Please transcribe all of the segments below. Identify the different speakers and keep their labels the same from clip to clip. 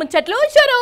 Speaker 1: ముచ్చట్లు షురు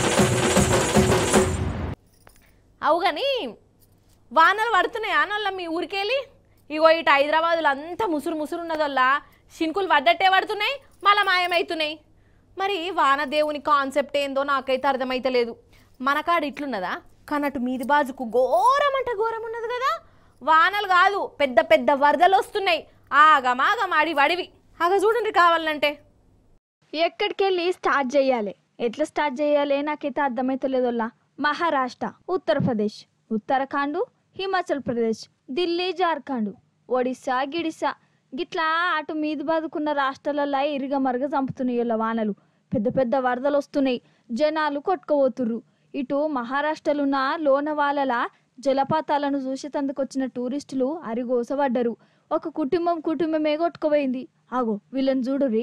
Speaker 1: అవు కానీ వానలు పడుతున్నాయి ఆనోళ్ళ మీ ఊరికెళ్ళి ఇగో ఇటు హైదరాబాద్లో అంతా ముసురు ముసురు ఉన్నదల్లా షింకులు పడ్డట్టే పడుతున్నాయి మళ్ళా మాయమవుతున్నాయి మరి వానదేవుని కాన్సెప్ట్ ఏందో నాకైతే అర్థమైతలేదు మన కాడ ఇట్లున్నదా కానీ అటు మీది బాజుకు ఘోరం అంటే ఘోరం ఉన్నది కదా వానలు కాదు పెద్ద పెద్ద వరదలు వస్తున్నాయి ఆగమాగమాడి వడివి ఆగ చూడండి కావాలంటే
Speaker 2: ఎక్కడికి వెళ్ళి స్టార్ట్ చేయాలి ఎట్లా స్టార్ట్ చేయాలి నాకైతే అర్థమైతలేదోల్లా మహారాష్ట్ర ఉత్తరప్రదేశ్ ఉత్తరాఖండ్ హిమాచల్ ప్రదేశ్ ఢిల్లీ జార్ఖండ్ ఒడిస్సా గిడిసా గిట్లా అటు మీది బతుకున్న రాష్ట్రాలలో ఇరుగ మరుగ చంపుతున్నాయి ఇలా వానలు పెద్ద పెద్ద వరదలు వస్తున్నాయి జనాలు కొట్టుకుపోతుర్రు ఇటు మహారాష్ట్రలున్న లోనవాలల జలపాతాలను చూసేతందుకు వచ్చిన టూరిస్టులు అరిగోసపడ్డరు ఒక కుటుంబం కుటుంబమే కొట్టుకుపోయింది ఆగో వీళ్ళని చూడురి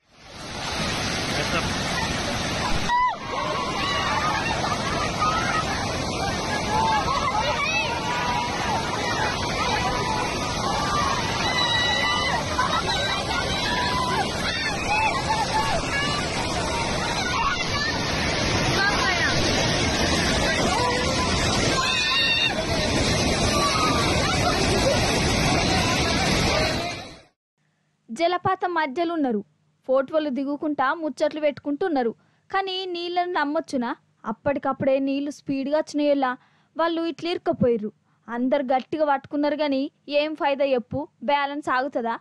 Speaker 2: జలపాతం మధ్యలో ఉన్నారు ఫోటోలు దిగుకుంటా ముచ్చట్లు పెట్టుకుంటున్నారు కానీ నీళ్ళని నమ్మొచ్చునా అప్పటికప్పుడే నీళ్లు స్పీడ్గా వచ్చినాయల్లా వాళ్ళు ఇట్లా ఇరుక్కపోయారు అందరు గట్టిగా పట్టుకున్నారు కానీ ఏం ఫైదా చెప్పు బ్యాలెన్స్ ఆగుతుందా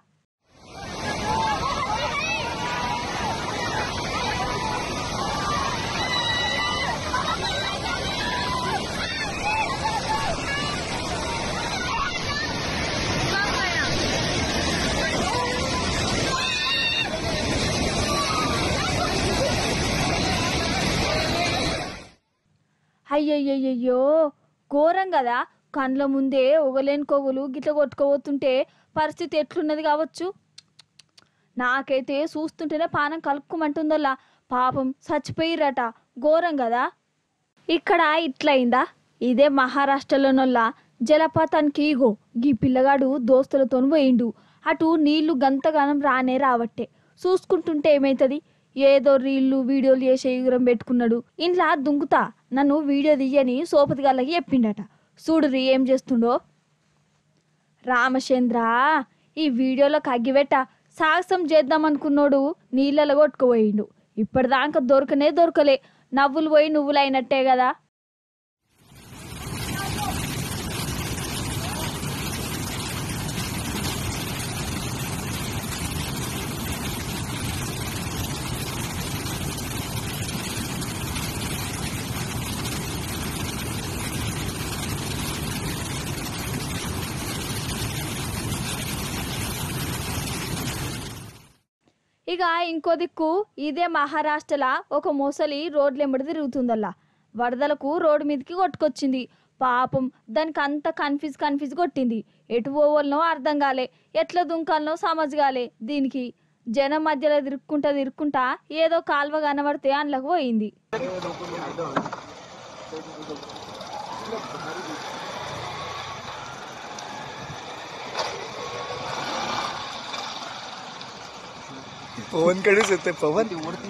Speaker 2: అయ్యయ్యయ్యో ఘోరం కదా కండ్ల ముందే ఒగలేని కొగులు గిట్ల కొట్టుకోబోతుంటే పరిస్థితి ఎట్లున్నది కావచ్చు నాకైతే చూస్తుంటేనే పానం కలుపుకోమంటుందల్లా పాపం చచ్చిపోయిరట ఘోరం కదా ఇక్కడ ఇట్లయిందా ఇదే మహారాష్ట్రలోనల్లా జలపాతానికి ఇగో గీ పిల్లగాడు దోస్తులతో పోయిండు అటు నీళ్లు గంతగానం రానే రావట్టే చూసుకుంటుంటే ఏమైతుంది ఏదో రీళ్ళు వీడియోలు చేసే ఎగురం పెట్టుకున్నాడు ఇంట్లో దుంకుతా నన్ను వీడియో తీయని సోపతి గల్లకి చెప్పిండట చూడురి ఏం చేస్తుండో రామచంద్ర ఈ వీడియోలో కగ్గిపెట్ట సాహసం చేద్దామనుకున్నోడు నీళ్ళలో కొట్టుకుపోయిండు ఇప్పటిదాకా దొరకనే దొరకలే నవ్వులు పోయి నువ్వులు అయినట్టే కదా ఇక ఇంకో దిక్కు ఇదే మహారాష్ట్రలా ఒక మొసలి రోడ్లెంబడి తిరుగుతుందల్లా వరదలకు రోడ్డు మీదకి కొట్టుకొచ్చింది పాపం దానికి అంత కన్ఫ్యూజ్ కన్ఫ్యూజ్ కొట్టింది ఎటు పోవాలనో అర్థం కాలే ఎట్లా దుంకాలనో సమజ్ కాలే దీనికి జనం మధ్యలో తిరుక్కుంటా తిరుక్కుంటా ఏదో కాల్వ కనబడితే అందులోకి పోయింది
Speaker 3: पवन कडेच येते पवन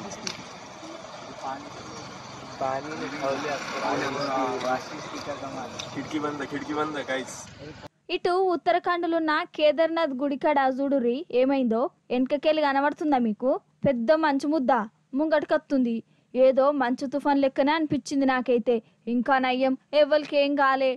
Speaker 3: खिडकी बंद खिडकी बंद काहीच
Speaker 2: ఇటు ఉత్తరాఖండ్లున్న కేదార్నాథ్ గుడికాడ చూడురి ఏమైందో వెనకకెళ్ళి కనబడుతుందా మీకు పెద్ద మంచు ముద్ద ముంగటికత్తుంది ఏదో మంచు తుఫాన్ లెక్కనే అనిపించింది నాకైతే ఇంకా నయ్యం ఎవరికి ఏం కాలే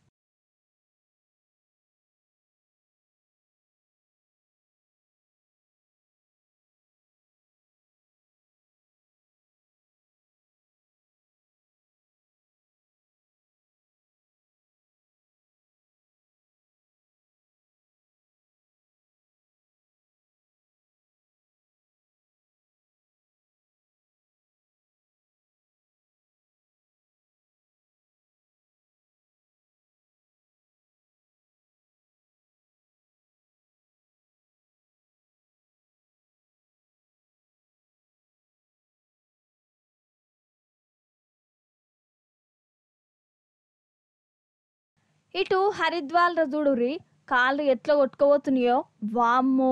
Speaker 2: ఇటు హరిద్వార్ చూడురి కాళ్ళు ఎట్లా కొట్టుకోబోతున్నాయో వామ్మో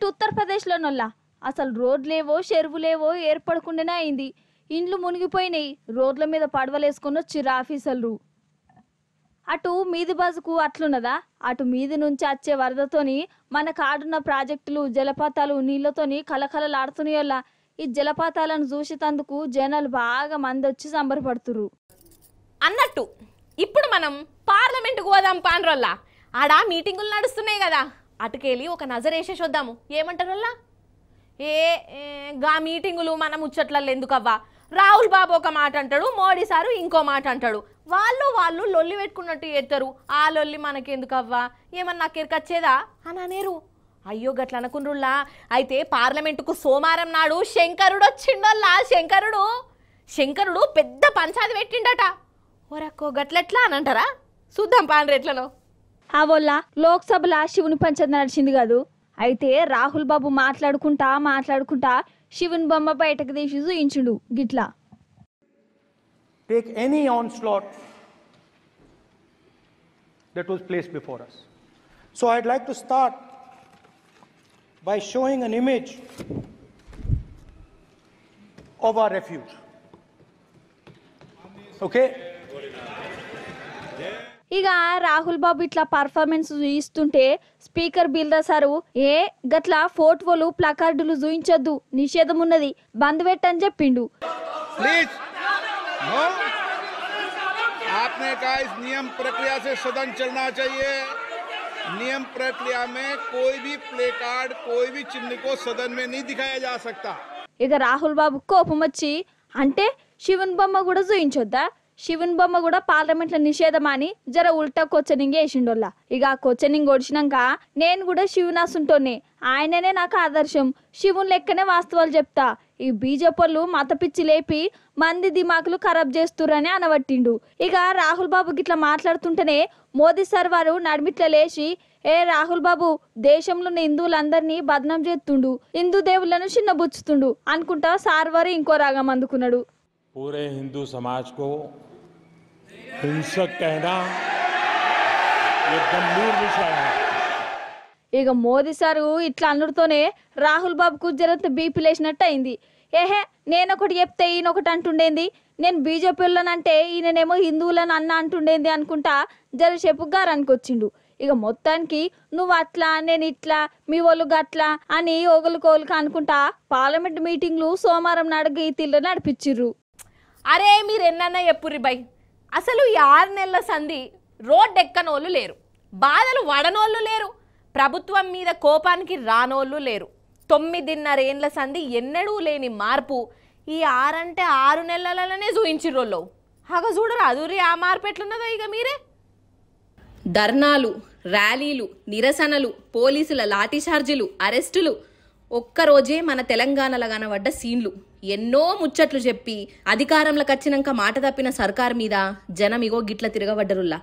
Speaker 2: ఇటు ఉత్తరప్రదేశ్లోనొల్లా అసలు రోడ్లేవో చెరువులేవో ఏర్పడకుండానే అయింది ఇండ్లు మునిగిపోయినాయి రోడ్ల మీద పడవలేసుకొని వచ్చిర్రు ఆఫీసర్లు అటు మీది బజుకు అట్లున్నదా అటు మీది నుంచి వచ్చే వరదతోని మన కాడున్న ప్రాజెక్టులు జలపాతాలు నీళ్లతోని కలకలలాడుతున్నాయల్లా ఈ జలపాతాలను చూసేటందుకు జనాలు బాగా మంది వచ్చి సంబరపడుతుర్రు
Speaker 1: అన్నట్టు ఇప్పుడు మనం పార్లమెంటుకు పోదాం పాండ్రోల్లా ఆడ మీటింగులు నడుస్తున్నాయి కదా అటుకెళ్ళి ఒక నజర్ వేసేసి వద్దాము ఏమంటారు వాళ్ళ ఏ ఏ, గా మీటింగులు మన ముచ్చట్లలో ఎందుకవ్వా రాహుల్ బాబు ఒక మాట అంటాడు మోడీ సారు ఇంకో మాట అంటాడు వాళ్ళు వాళ్ళు లొల్లి పెట్టుకున్నట్టు చేస్తారు ఆ లొల్లి మనకెందుకవ్వా ఏమన్నా నాకెరకచ్చేదా అని అనేరు అయ్యో గట్ల అనుకుండ్రుల్లా అయితే పార్లమెంటుకు సోమవారం నాడు శంకరుడు వచ్చిండోల్లా శంకరుడు శంకరుడు పెద్ద పంచాది పెట్టిండట ఓరక్కో గట్లెట్లా అని అంటారా చూద్దాం పాండ్రెట్లను
Speaker 2: ఆ వల్ల లోక్సభలో శివుని పంచది నడిచింది కాదు అయితే రాహుల్ బాబు మాట్లాడుకుంటా మాట్లాడుకుంటా శివుని బొమ్మ బయటకు తీసి చూయించుడు గిట్లా
Speaker 4: take any onslaught that was placed before us. So I'd like to start by showing an image of our refuge. Okay?
Speaker 2: ఇక రాహుల్ బాబు ఇట్లా పర్ఫార్మెన్స్ చూయిస్తుంటే స్పీకర్ బిల్డర్ సారు ఏ గట్ల ఫోటోలు ప్లకార్డులు చూయించొద్దు నిషేధం ఉన్నది బంద్ పెట్టని చెప్పిండు
Speaker 5: प्लीज नो आपने कहा इस नियम प्रक्रिया से सदन चलना चाहिए नियम प्रक्रिया में कोई भी प्ले कार्ड कोई भी चिन्ह को सदन में नहीं दिखाया जा सकता
Speaker 2: ఇక రాహుల్ బాబు కోపం వచ్చి అంటే శివుని బొమ్మ కూడా చూయించొద్దా శివుని బొమ్మ కూడా పార్లమెంట్ లో నిషేధం అని జర ఉల్టా కొచ్చనింగ్ వేసిండోల్లా ఇక ఆ కొచ్చనింగ్ ఒడిచినాక నేను కూడా శివునాసుంటోనే ఆయననే నాకు ఆదర్శం శివుని లెక్కనే వాస్తవాలు చెప్తా ఈ బీజేపీలు మత పిచ్చి లేపి మంది దిమాకులు ఖరాబ్ చేస్తురని అనబట్టిండు ఇక రాహుల్ బాబు గిట్లా మాట్లాడుతుంటేనే మోదీ సార్ వారు నడిమిట్ల లేచి ఏ రాహుల్ బాబు దేశంలో ఉన్న హిందువులందరినీ బదనాం చేస్తుండు హిందూ దేవుళ్ళను చిన్నబుచ్చుతుండు అనుకుంటా సార్ వారు ఇంకో రాగం అందుకున్నాడు
Speaker 6: पूरे हिंदू समाज को हिंसक कहना ये गंभीर विषय है
Speaker 2: ఇక మోదీ సారు ఇట్లా అనుడితోనే రాహుల్ బాబుకు జరంత బీపీ లేచినట్టు అయింది ఏహే నేను ఒకటి చెప్తే ఈయన ఒకటి అంటుండేంది నేను బీజేపీలోనంటే ఈయననేమో హిందువులను అన్న అంటుండేంది అనుకుంటా జర చెప్పుగారానికి వచ్చిండు ఇక మొత్తానికి నువ్వు అట్లా నేను ఇట్లా మీ వాళ్ళు గట్లా అని ఒకరికొకరికి అనుకుంటా పార్లమెంట్ మీటింగ్లు సోమవారం నాడు ఈ తీళ్ళు నడిపించిర్రు
Speaker 1: అరే మీరు ఎన్నన్నా చెప్పుర్రి బై అసలు ఈ ఆరు నెలల సంధి రోడ్ ఎక్కనోళ్ళు లేరు బాధలు వడనోళ్ళు లేరు ప్రభుత్వం మీద కోపానికి రానోళ్ళు లేరు తొమ్మిదిన్నర ఏండ్ల సంధి ఎన్నడూ లేని మార్పు ఈ ఆరంటే ఆరు నెలలనే చూయించిర్రోళ్ళు హాగ చూడరు అదురి ఆ మార్పు ఎట్లున్నదో ఇక మీరే ధర్నాలు ర్యాలీలు నిరసనలు పోలీసుల లాఠీచార్జీలు అరెస్టులు ఒక్కరోజే మన తెలంగాణలో కనబడ్డ సీన్లు ఎన్నో ముచ్చట్లు చెప్పి అధికారంలోకి వచ్చినాక మాట తప్పిన సర్కార్ మీద జనం ఇగో గిట్ల తిరగబడ్డరుల్లా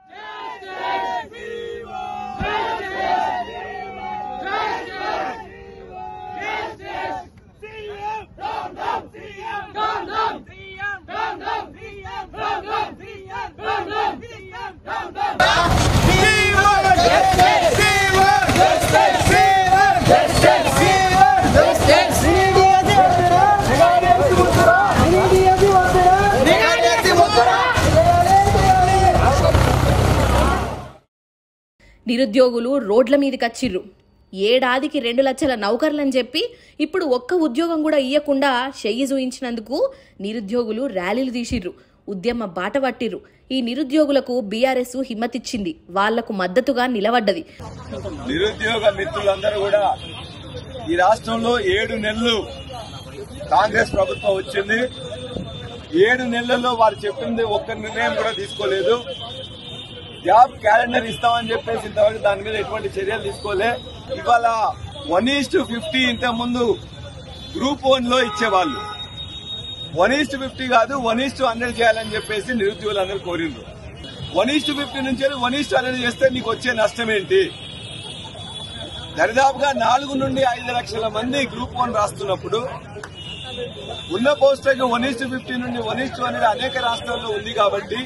Speaker 1: నిరుద్యోగులు రోడ్ల మీదకి వచ్చిర్రు ఏడాదికి రెండు లక్షల నౌకర్లని చెప్పి ఇప్పుడు ఒక్క ఉద్యోగం కూడా ఇయ్యకుండా చెయ్యి చూయించినందుకు నిరుద్యోగులు ర్యాలీలు తీసిర్రు ఉద్యమ బాట పట్టిర్రు ఈ నిరుద్యోగులకు బీఆర్ఎస్ హిమ్మతిచ్చింది వాళ్లకు మద్దతుగా నిలబడ్డది
Speaker 3: నిరుద్యోగ మిత్రులందరూ కూడా ఈ రాష్ట్రంలో ఏడు నెలలు కాంగ్రెస్ ప్రభుత్వం వచ్చింది ఏడు నెలల్లో వారు చెప్పింది ఒక్క నిర్ణయం కూడా తీసుకోలేదు జాబ్ క్యాలెండర్ ఇస్తామని చెప్పేసి ఇంతవరకు దాని మీద ఎటువంటి చర్యలు తీసుకోలే ఇవాళ వన్ ఈస్ టు ఫిఫ్టీ ఇంత ముందు గ్రూప్ వన్ లో ఇచ్చేవాళ్ళు వన్ ఈస్ టు ఫిఫ్టీ కాదు వన్ ఈస్ టు హండ్రెడ్ చేయాలని చెప్పేసి నిరుద్యోగులందరూ కోరిండ్రు వన్ ఈస్ టు ఫిఫ్టీ నుంచి వన్ ఈస్ టు హండ్రెడ్ చేస్తే నీకు వచ్చే నష్టం ఏంటి దరిదాపుగా నాలుగు నుండి ఐదు లక్షల మంది గ్రూప్ వన్ రాస్తున్నప్పుడు ఉన్న పోస్టులకు వన్ ఈస్ టు ఫిఫ్టీ నుండి వన్ ఈస్ టు అనేది అనేక రాష్ట్రాల్లో ఉంది కాబట్టి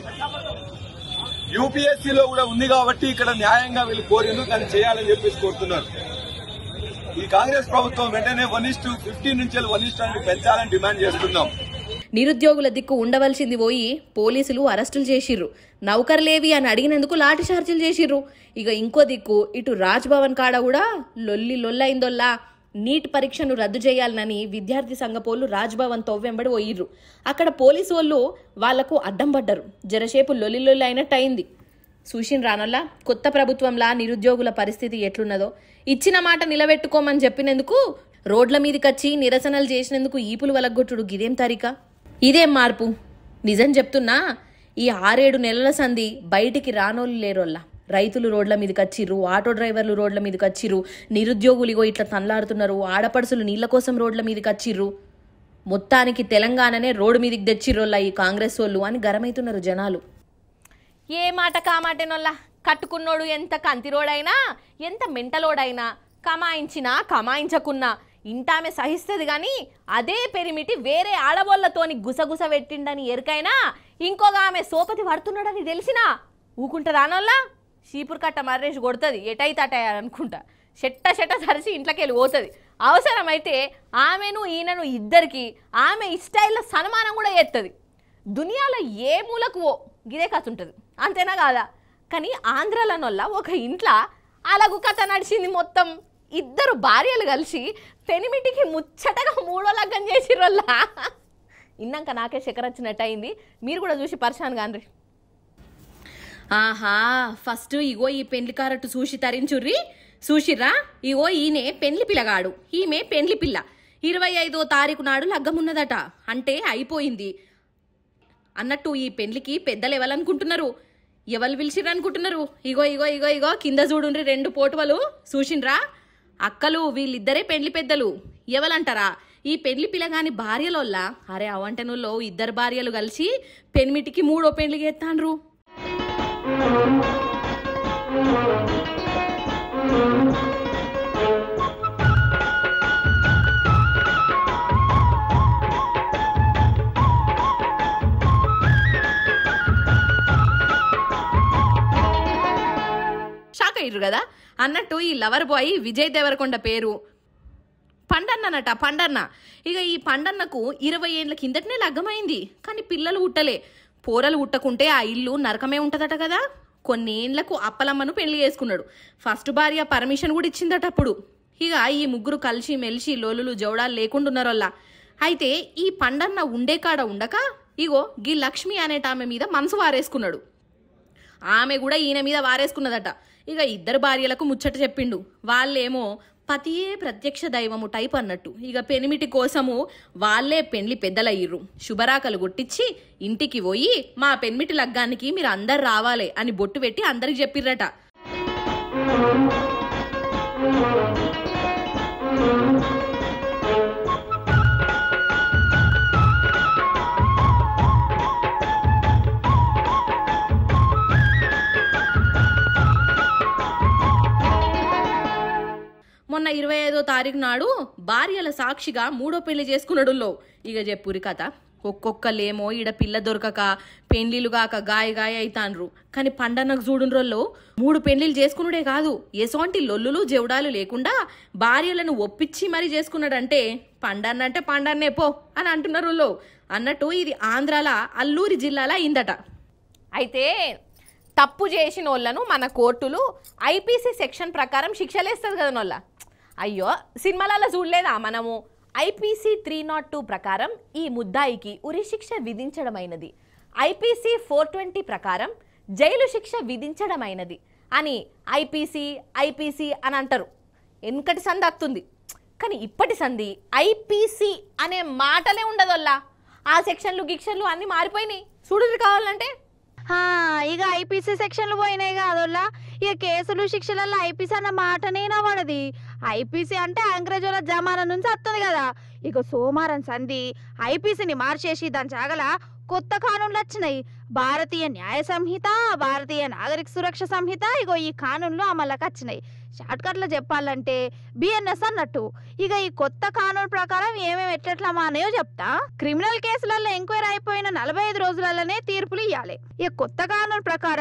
Speaker 3: యూపీఎస్సీలో కూడా ఉంది కాబట్టి ఇక్కడ న్యాయంగా వీళ్ళు కోరిండ్రు దాన్ని చేయాలని చెప్పేసి కోరుతున్నారు ఈ కాంగ్రెస్ ప్రభుత్వం వెంటనే వన్ ఇస్ టు ఫిఫ్టీన్ నుంచి వన్ ఇస్ అని పెంచాలని డిమాండ్ చేస్తున్నాం
Speaker 1: నిరుద్యోగుల దిక్కు ఉండవలసింది పోయి పోలీసులు అరెస్టులు చేసిర్రు నౌకర్లేవి అని అడిగినందుకు లాఠీ చార్జీలు చేసిర్రు ఇక ఇంకో దిక్కు ఇటు రాజ్ భవన్ కాడ కూడా లొల్లి లొల్లైందొల్లా నీట్ పరీక్షను రద్దు చేయాలని విద్యార్థి సంఘపోళ్ళు రాజ్ భవన్ తవ్వెంబడి పోయిర్రు అక్కడ పోలీసు వాళ్ళు వాళ్లకు అడ్డం పడ్డరు జరసేపు లొల్లి లొల్లి అయినట్టు అయింది చూసిన రానల్లా కొత్త ప్రభుత్వంలా నిరుద్యోగుల పరిస్థితి ఎట్లున్నదో ఇచ్చిన మాట నిలబెట్టుకోమని చెప్పినందుకు రోడ్ల మీదకొచ్చి నిరసనలు చేసినందుకు ఈపులు వలగొట్టుడు గిదేం తరిక ఇదేం మార్పు నిజం చెప్తున్నా ఈ ఆరేడు నెలల సంధి బయటికి రానోళ్ళు లేరోల్లా రైతులు రోడ్ల మీదకి వచ్చిర్రు ఆటో డ్రైవర్లు రోడ్ల మీదకి వచ్చిర్రు నిరుద్యోగులు ఇగో ఇట్లా తన్లాడుతున్నారు ఆడపడుసులు నీళ్ల కోసం రోడ్ల మీదకి వచ్చిర్రు మొత్తానికి తెలంగాణనే రోడ్డు మీదకి తెచ్చిర్రోల్లా ఈ కాంగ్రెస్ వాళ్ళు అని గరమైతున్నారు జనాలు ఏ మాట కామాటేనోల్లా కట్టుకున్నోడు ఎంత కంతిరోడైనా ఎంత మెంటలోడైనా కమాయించినా కమాయించకున్నా ఇంటామె సహిస్తుంది కానీ అదే పెరిమిటి వేరే ఆడవాళ్ళతోని గుసగుస పెట్టిండని ఎరుకైనా ఇంకొక ఆమె సోపతి పడుతున్నాడని తెలిసినా ఊకుంటదానోల్లా చీపురు కట్ట మర్రేసి కొడుతుంది ఎటైతే అట అనుకుంటా చెట్ట చెట్ట సరిసి ఇంట్లోకి వెళ్ళి పోతుంది అవసరమైతే ఆమెను ఈయనను ఇద్దరికి ఆమె ఇస్టైల్లో సన్మానం కూడా చేస్తుంది దునియాలో ఏ మూలకు ఓ గిదే కథ ఉంటుంది అంతేనా కాదా కానీ ఆంధ్రాలనొల్ల ఒక ఇంట్లో అలాగు కథ నడిచింది మొత్తం ఇద్దరు భార్యలు కలిసి పెనిమిటికి ముచ్చటగా మూడో లగ్గం చేసిర్రోళ్ళ ఇన్నాక నాకే చక్కెర వచ్చినట్టు అయింది మీరు కూడా చూసి పరిశాన్ కాండ్రి ఆహా ఫస్ట్ ఇగో ఈ పెండ్లి కారట్టు చూసి తరించుర్రి చూసిర్రా ఇగో ఈయనే పెండ్లి పిల్లగాడు ఈమె పెండ్లి పిల్ల ఇరవై ఐదో తారీఖు నాడు లగ్గమున్నదట అంటే అయిపోయింది అన్నట్టు ఈ పెండ్లికి పెద్దలు ఎవరనుకుంటున్నారు ఎవరు పిలిచిర్రు అనుకుంటున్నారు ఇగో ఇగో ఇగో ఇగో కింద చూడుండ్రి రెండు పోటువలు చూసిండ్రా అక్కలు వీళ్ళిద్దరే పెండ్లి పెద్దలు ఎవలంటారా ఈ పెండ్లి పిల్లగాని భార్యలోల్లా అరే అవంటనుల్లో ఇద్దరు భార్యలు కలిసి పెనిమిటికి మూడో పెండ్లి చేస్తాండ్రు షాక్ అయ్యారు కదా అన్నట్టు ఈ లవర్ బాయ్ విజయ్ దేవరకొండ పేరు పండన్ననట పండన్న ఇక ఈ పండన్నకు ఇరవై ఏళ్ళ కిందటనే లగ్గమైంది కానీ పిల్లలు ఉట్టలే పోరలు ఉట్టకుంటే ఆ ఇల్లు నరకమే ఉంటదట కదా కొన్నేళ్లకు అప్పలమ్మను పెళ్లి చేసుకున్నాడు ఫస్ట్ భార్య పర్మిషన్ కూడా ఇచ్చిందట అప్పుడు ఇక ఈ ముగ్గురు కలిసి మెలిసి లోలులు జవడాలు లేకుండా ఉన్నారోల్లా అయితే ఈ పండన్న ఉండే కాడ ఉండక ఇగో గీ లక్ష్మి అనేటామె మీద మనసు వారేసుకున్నాడు ఆమె కూడా ఈయన మీద వారేసుకున్నదట ఇక ఇద్దరు భార్యలకు ముచ్చట చెప్పిండు వాళ్ళేమో పతియే ప్రత్యక్ష దైవము టైప్ అన్నట్టు ఇక పెనిమిటి కోసము వాళ్ళే పెండ్లి పెద్దలయ్యిర్రు శుభరాకలు కొట్టించి ఇంటికి పోయి మా పెనిమిటి లగ్గానికి మీరు అందరు రావాలి అని బొట్టు పెట్టి అందరికి చెప్పిర్రట మొన్న ఇరవై ఐదో తారీఖు నాడు భార్యల సాక్షిగా మూడో పెళ్లి చేసుకున్నాడులో ఇక చెప్పురి కథ ఒక్కొక్కలేమో ఈడ పిల్ల దొరకక పెండ్లిలు గాక గాయ గాయ అయితాన్రు కానీ పండన్నకు చూడుండ్రోళ్ళు మూడు పెండ్లిలు చేసుకున్నాడే కాదు ఎసోంటి లొల్లులు జవుడాలు లేకుండా భార్యలను ఒప్పించి మరీ చేసుకున్నాడంటే పండన్న అంటే పండన్నే పో అని అంటున్నారు లో అన్నట్టు ఇది ఆంధ్రాల అల్లూరి జిల్లాల అయిందట అయితే తప్పు చేసిన వాళ్ళను మన కోర్టులు ఐపీసీ సెక్షన్ ప్రకారం శిక్షలేస్తుంది కదా నోళ్ళ అయ్యో సినిమాలలో చూడలేదా మనము ఐపీసీ త్రీ నాట్ టూ ప్రకారం ఈ ముద్దాయికి ఉరి శిక్ష విధించడమైనది ఐపీసీ ఫోర్ ట్వంటీ ప్రకారం జైలు శిక్ష విధించడమైనది అని ఐపీసీ ఐపీసీ అని అంటారు వెనుకటి సంధి అత్తుంది కానీ ఇప్పటి సంధి ఐపీసీ అనే మాటలే ఉండదల్లా ఆ సెక్షన్లు గిక్షన్లు అన్నీ మారిపోయినాయి చూడు కావాలంటే
Speaker 2: హా, ఇక ఐపీసీ సెక్షన్లు పోయినాయి కాదోళ్ళ ఇక కేసులు శిక్షలలో ఐపీసీ అన్న మాటనే పడది ఐపీసీ అంటే అంగ్రేజుల జమానా నుంచి వస్తుంది కదా ఇక సోమవారం సంధి ఐపీసీని మార్చేసి దాని జాగల కొత్త కానూన్లు వచ్చినాయి భారతీయ న్యాయ సంహిత భారతీయ నాగరిక సురక్ష సంహిత ఇగో ఈ కానూన్లు అమలుకి వచ్చినాయి షార్ట్కట్లో చెప్పాలంటే బిఎన్ఎస్ అన్నట్టు ఇక ఈ కొత్త కానూన్ ప్రకారం ఏమేమి ఎట్లెట్లా మానేయో చెప్తా క్రిమినల్ కేసులలో ఎంక్వైరీ అయిపోయిన నలభై ఐదు రోజులలోనే తీర్పులు ఇవ్వాలి ఇక కొత్త కానూన్ ప్రకారం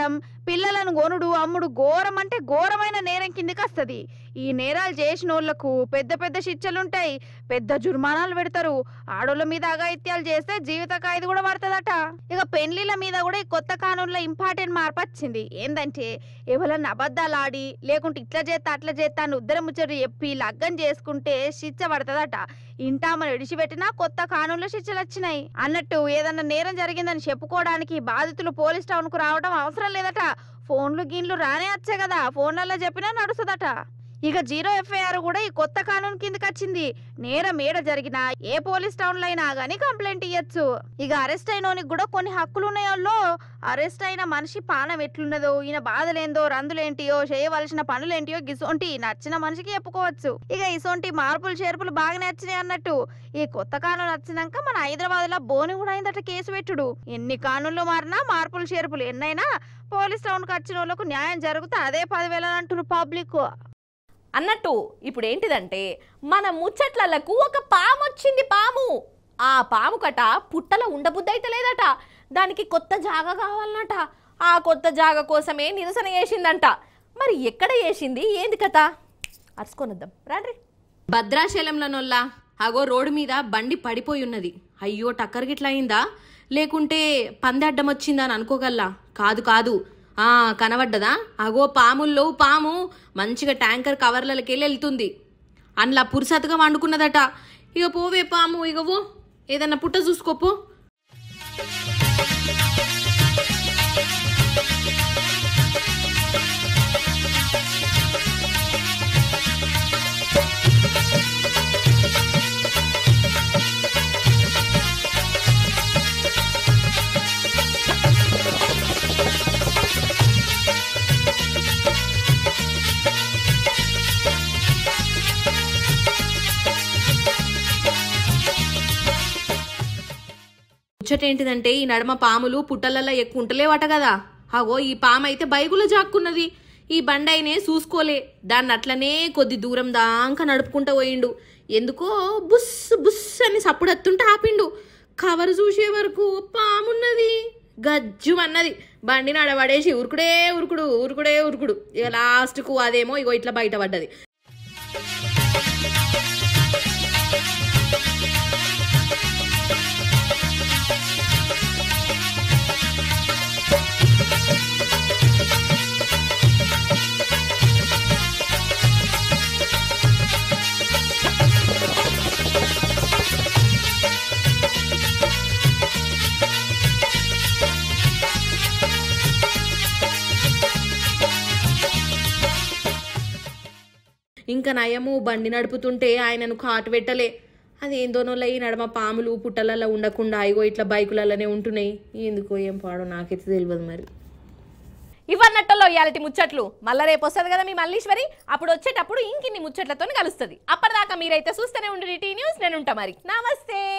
Speaker 7: పిల్లలను గొనుడు అమ్ముడు ఘోరం అంటే ఘోరమైన నేరం కిందకి వస్తుంది ఈ నేరాలు చేసిన వాళ్ళకు పెద్ద పెద్ద శిక్షలుంటాయి పెద్ద జుర్మానాలు పెడతారు ఆడోళ్ళ మీద అఘాయిత్యాలు చేస్తే జీవిత ఖైదు కూడా పడుతుందట ఇక పెళ్లిళ్ళ మీద కూడా ఈ కొత్త కానూన్లో ఇంపార్టెంట్ మార్పు వచ్చింది ఏంటంటే ఎవరన్నా అబద్ధాలు ఆడి లేకుంటే ఇట్లా చేస్తా అట్లా చేస్తా అని ఉద్దరం ముచ్చట చెప్పి లగ్గం చేసుకుంటే శిక్ష పడుతుందట ఇంటామని విడిచిపెట్టినా కొత్త కానూన్లో శిక్షలు వచ్చినాయి అన్నట్టు ఏదన్నా నేరం జరిగిందని చెప్పుకోవడానికి బాధితులు పోలీస్ టౌన్ కు రావడం అవసరం లేదట ఫోన్లు గిన్లు రానే వచ్చే కదా ఫోన్లలో చెప్పినా నడుస్తుందట ఇక జీరో ఎఫ్ఐఆర్ కూడా ఈ కొత్త కానూన్ కిందకి వచ్చింది నేరం ఏడ జరిగినా ఏ పోలీస్ టౌన్ లో అయినా గానీ కంప్లైంట్ ఇయ్యొచ్చు ఇక అరెస్ట్ అయినోనికి కూడా కొన్ని హక్కులు ఉన్నాయో అరెస్ట్ అయిన మనిషి పానం ఎట్లున్నదో ఈయన బాధలేందో రందులేంటియో చేయవలసిన పనులేంటియో గిసొంటి నచ్చిన మనిషికి చెప్పుకోవచ్చు ఇక ఇసొంటి మార్పులు చేర్పులు బాగానే వచ్చినాయి అన్నట్టు ఈ కొత్త కానూన్ వచ్చినాక మన హైదరాబాద్ లో బోని కూడా అయిందట కేసు పెట్టుడు ఎన్ని కానూన్లు మారినా మార్పులు చేర్పులు ఎన్నైనా పోలీస్ టౌన్ కి వచ్చిన వాళ్ళకు న్యాయం జరుగుతా అదే పదివేల అంటున్నారు పబ్లిక్
Speaker 1: అన్నట్టు ఇప్పుడు ఏంటిదంటే మన ముచ్చట్లకు ఒక పాము వచ్చింది పాము ఆ పాము కట పుట్టలో ఉండబుద్ధి అయితే లేదట దానికి కొత్త జాగ కావాలన్నట ఆ కొత్త జాగ కోసమే నిరసన చేసిందంట మరి ఎక్కడ చేసింది ఏంది కథ అరుచుకొనిద్దాం రాడ్రి భద్రాచలంలోనొల్లా అగో రోడ్డు మీద బండి పడిపోయి ఉన్నది అయ్యో టక్కర్ గిట్లా అయిందా లేకుంటే పంది అడ్డం వచ్చిందా అని అనుకోగల్లా కాదు కాదు ఆ కనబడ్డదా అగో పాముల్లో పాము మంచిగా ట్యాంకర్ కవర్లకెళ్ళి వెళ్తుంది అందులో పురుసతగా వండుకున్నదట ఇక పోవే పాము ఇక పో ఏదన్నా పుట్ట చూసుకోపో ముచ్చట ఏంటిదంటే ఈ నడమ పాములు పుట్టలల్లో ఎక్కువ ఉంటలేవట కదా అగో ఈ పాము అయితే బైకులో జాక్కున్నది ఈ బండైనే చూసుకోలే దాన్ని అట్లనే కొద్ది దూరం దాకా నడుపుకుంటూ పోయిండు ఎందుకో బుస్ బుస్ అని సప్పుడెత్తుంటే ఆపిండు కవర్ చూసే వరకు పామున్నది గజ్జు అన్నది బండి నడబడేసి ఉరుకుడే ఉరుకుడు ఉరుకుడే ఉరుకుడు ఇక లాస్ట్కు అదేమో ఇగో ఇట్లా బయట పడ్డది ఇంకా నయము బండి నడుపుతుంటే ఆయనను కాటు పెట్టలే అదేందోనోళ్ళ ఈ నడమ పాములు పుట్టలలో ఉండకుండా ఇగో ఇట్లా బైకులలోనే ఉంటున్నాయి ఎందుకో ఏం పాడో నాకైతే తెలియదు మరి ఇవన్నట్టలో ఇయాలటి ముచ్చట్లు మళ్ళీ రేపు వస్తుంది కదా మీ మల్లీశ్వరి అప్పుడు వచ్చేటప్పుడు ఇంకిన్ని ముచ్చట్లతో కలుస్తుంది అప్పటిదాకా మీరైతే చూస్తూనే ఉండి టీ న్యూస్ నేను ఉంటా మరి నమస్తే